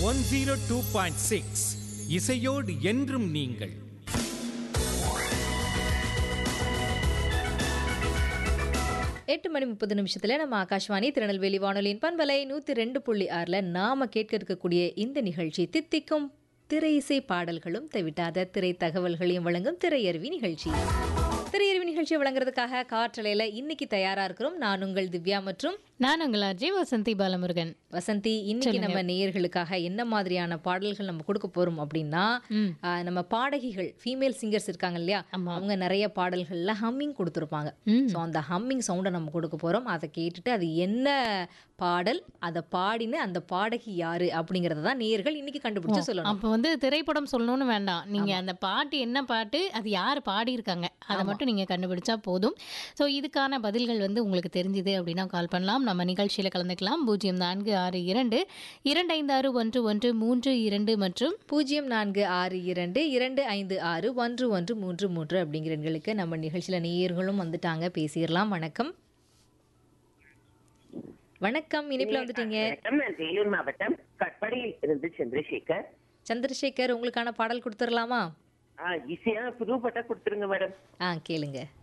One zero two point six இசையோடு என்றும் நீங்கள் எட்டு மணி முப்பது நிமிஷத்துல நம்ம ஆகாஷ்வாணி திருநெல்வேலி வானொலியின் பண்பலை நூத்தி ரெண்டு புள்ளி ஆறுல நாம கேட்க இருக்கக்கூடிய இந்த நிகழ்ச்சி தித்திக்கும் திரை இசை பாடல்களும் தவிட்டாத திரை தகவல்களையும் வழங்கும் திரையருவி நிகழ்ச்சி திரையருவி நிகழ்ச்சியை வழங்குறதுக்காக காற்றலையில இன்னைக்கு தயாரா இருக்கிறோம் நான் உங்கள் திவ்யா மற்றும் நான் உங்கள் அஜய் வசந்தி பாலமுருகன் வசந்தி இன்னைக்கு நம்ம நேயர்களுக்காக என்ன மாதிரியான பாடல்கள் நம்ம கொடுக்க போறோம் அப்படின்னா ம். ஆ, நம்ம பாடகிகள் ஃபீமேல் சிங்கர்ஸ் இருக்காங்க இல்லையா ஆமா. அவங்க நிறைய பாடல்கள்ல ஹம்மிங் கொடுத்துருப்பாங்க ம். ஸோ அந்த ஹம்மிங் சவுண்டை நம்ம கொடுக்க போறோம் அதை கேட்டுட்டு அது என்ன பாடல் அதை பாடின அந்த பாடகி யாரு அப்படிங்கறத தான் நேயர்கள் இன்னைக்கு கண்டுபிடிச்சு சொல்லணும் அப்போ வந்து திரைப்படம் சொல்லணும்னு வேண்டாம் நீங்க அந்த பாட்டு என்ன பாட்டு அது யார் பாடியிருக்காங்க அதை மட்டும் நீங்க கண்டுபிடிச்சா போதும் ஸோ இதுக்கான பதில்கள் வந்து உங்களுக்கு தெரிஞ்சுது அப்படின்னா கால் பண்ணலாம் நம்ம நிகழ்ச்சியில கலந்துக்கலாம் பூஜ்ஜியம் நான்கு ஆறு இரண்டு இரண்டு ஐந்து ஆறு ஒன்று ஒன்று மூன்று இரண்டு மற்றும் பூஜ்ஜியம் நான்கு ஆறு இரண்டு இரண்டு ஐந்து ஆறு ஒன்று ஒன்று மூன்று மூன்று அப்படிங்கிற எண்களுக்கு நம்ம நிகழ்ச்சியில நேயர்களும் வந்துட்டாங்க பேசிடலாம் வணக்கம் வணக்கம் இனிப்புல வந்துட்டீங்க வணக்கம் நான் வேலூர் மாவட்டம் கட்படியில் இருந்து சந்திரசேகர் சந்திரசேகர் உங்களுக்கான பாடல் கொடுத்துடலாமா ஆ ஈஸியா புது பட்டா கொடுத்துருங்க மேடம் ஆ கேளுங்க